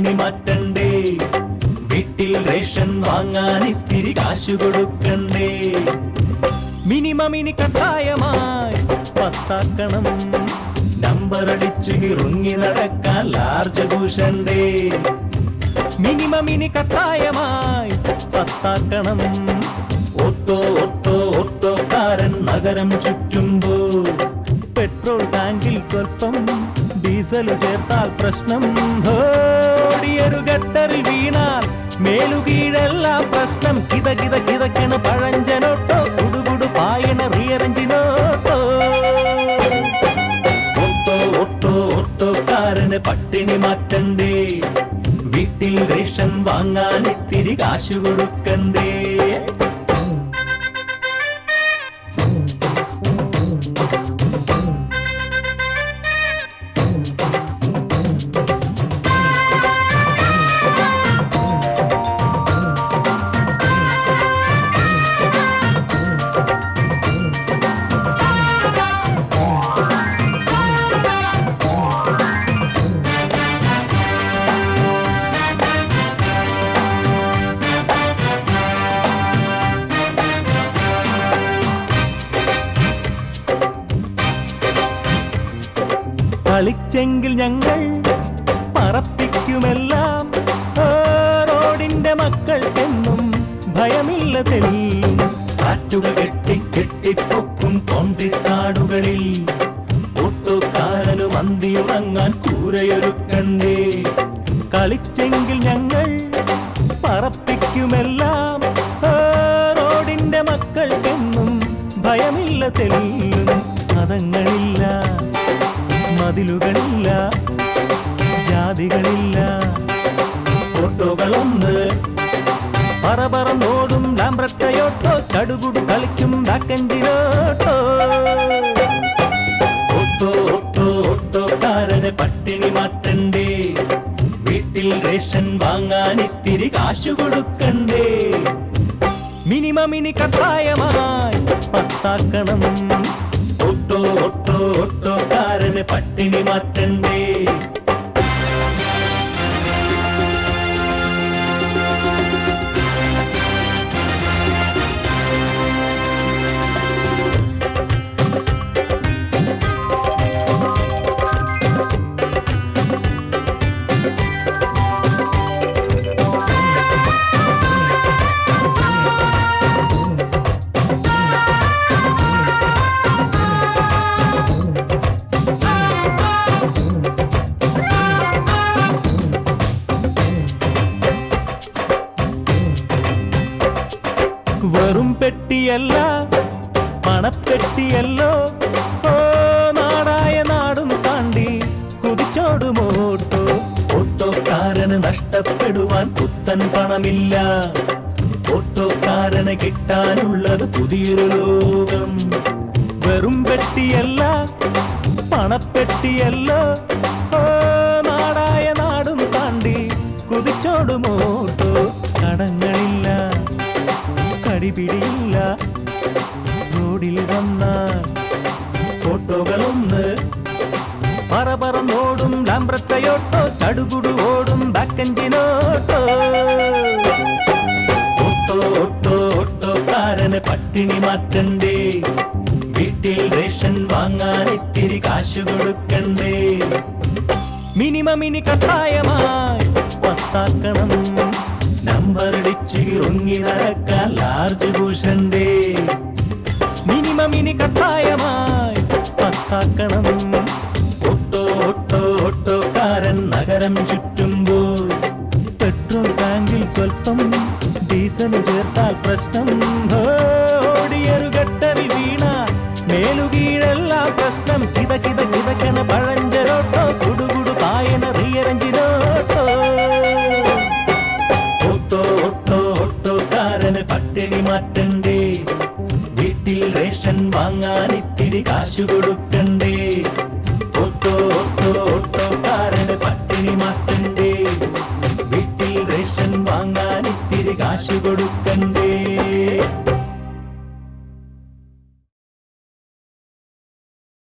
പട്ടിണി മാറ്റണ്ടേ വീട്ടിൽ റേഷൻ വാങ്ങാൻ ഇത്തിരി കാശു കൊടുക്കണ്ടേ മിനിമം ഇനി കട്ടായമായി പത്താക്കണം നമ്പർ അടിച്ചു കിറുങ്ങി നടക്കാൻ ലാർജ് ഭൂഷണ്ടേ മിനിമം ഇനി കട്ടായമായി പത്താക്കണം ഓട്ടോ ഓട്ടോ ഓട്ടോക്കാരൻ നഗരം ചുറ്റുമ്പോൾ പെട്രോൾ ടാങ്കിൽ സ്വല്പം ഡീസൽ ചേർത്താൽ പ്രശ്നം ഓടിയൊരു ഗട്ടറിൽ വീണാൽ മേലുകീഴെല്ലാം പ്രശ്നം കിത കിത കിതക്കണ പഴഞ്ചനോട്ടോ കുടുകുടു പായണ റിയറഞ്ചിനോട്ടോ ഓട്ടോ ഓട്ടോ ഓട്ടോക്കാരന് പട്ടിണി മാറ്റണ്ടേ വീട്ടിൽ റേഷൻ വാങ്ങാൻ ഇത്തിരി കാശു കൊടുക്കണ്ടേ കളിച്ചെങ്കിൽ ഞങ്ങൾ പറപ്പിക്കുമെല്ലാം ഓ, റോഡിന്റെ മക്കൾക്കെന്നും ഭയമില്ല തെളിയും സാറ്റുകൾ കെട്ടി കെട്ടിപ്പൊക്കും തോണ്ടിക്കാടുകളിൽ ഓട്ടോക്കാരനു മന്തിയുറങ്ങാൻ കൂരയൊരുക്കണ്ടേ കളിച്ചെങ്കിൽ ഞങ്ങൾ പറപ്പിക്കുമെല്ലാം ഓ, റോഡിന്റെ മക്കൾക്കെന്നും ഭയമില്ല തെളിയും മതങ്ങളില്ല മതിലുകളില്ല ജാതികളില്ല ഫോട്ടോകളൊന്ന് പറപറന്നോടും ലാംബ്രട്ടയോട്ടോ ചടുകുടു കളിക്കും ബാക്കഞ്ചിനോട്ടോ ഓട്ടോ ഓട്ടോ ഓട്ടോക്കാരന് പട്ടിണി മാറ്റണ്ടേ വീട്ടിൽ റേഷൻ വാങ്ങാൻ ഇത്തിരി കാശു കൊടുക്കണ്ടേ മിനിമം ഇനി കട്ടായമായി പത്താക്കണം ഓട്ടോ ഓട്ടോ ഓട്ടോക്കാരന് പട്ടിണി മാറ്റണ്ടേ വെറും പെട്ടിയല്ല പണപ്പെട്ടിയല്ലോ ഓ നാടായ നാടും താണ്ടി കുതിച്ചോടുമോട്ടോ ഓട്ടോക്കാരന് നഷ്ടപ്പെടുവാൻ പുത്തൻ പണമില്ല ഓട്ടോക്കാരന് കിട്ടാനുള്ളത് പുതിയൊരു ലോകം വെറും പെട്ടിയല്ല പണപ്പെട്ടിയല്ലോ ഓ നാടായ നാടും താണ്ടി കുതിച്ചോടുമോട്ടോ കടങ്ങളില്ല കടിപിടിയില്ല റോഡിൽ വന്നാൽ ഫോട്ടോകളൊന്ന് പറപറന്നോടും ലാംബ്രത്തയോട്ടോ ചടുകുടു ഓടും ബാക്കഞ്ചിനോട്ടോ ഓട്ടോ ഓട്ടോ ഓട്ടോക്കാരന് പട്ടിണി മാറ്റണ്ടേ വീട്ടിൽ റേഷൻ വാങ്ങാൻ ഇത്തിരി കാശു കൊടുക്കണ്ടേ മിനിമം ഇനി കട്ടായമായി പത്താക്കണം നമ്പർ അടിച്ച് ഉങ്ങി നടക്കാൻ ലാർജ് ഭൂഷണ്ടേ മിനിമം ഇനി കട്ടായമായി പത്താക്കണം ഓട്ടോ ഓട്ടോ ഓട്ടോക്കാരൻ നഗരം ചുറ്റുമ്പോൾ പെട്രോൾ ടാങ്കിൽ സ്വല്പം ഡീസൽ ചേർത്താൽ പ്രശ്നം ഓടിയൊരു ഗട്ടറിൽ വീണ മേലുകീഴെല്ലാം പ്രശ്നം കിത കിത കിതക്കണ പഴഞ്ചരോട്ടോ കുടുകുടു പായണ റിയറഞ്ചിനോട്ടോ ഓട്ടോ ഓട്ടോ ഓട്ടോക്കാരന് പട്ടിണി മാറ്റണ്ടേ വീട്ടിൽ റേഷൻ വാങ്ങാൻ ഇത്തിരി കാശു കൊടുക്ക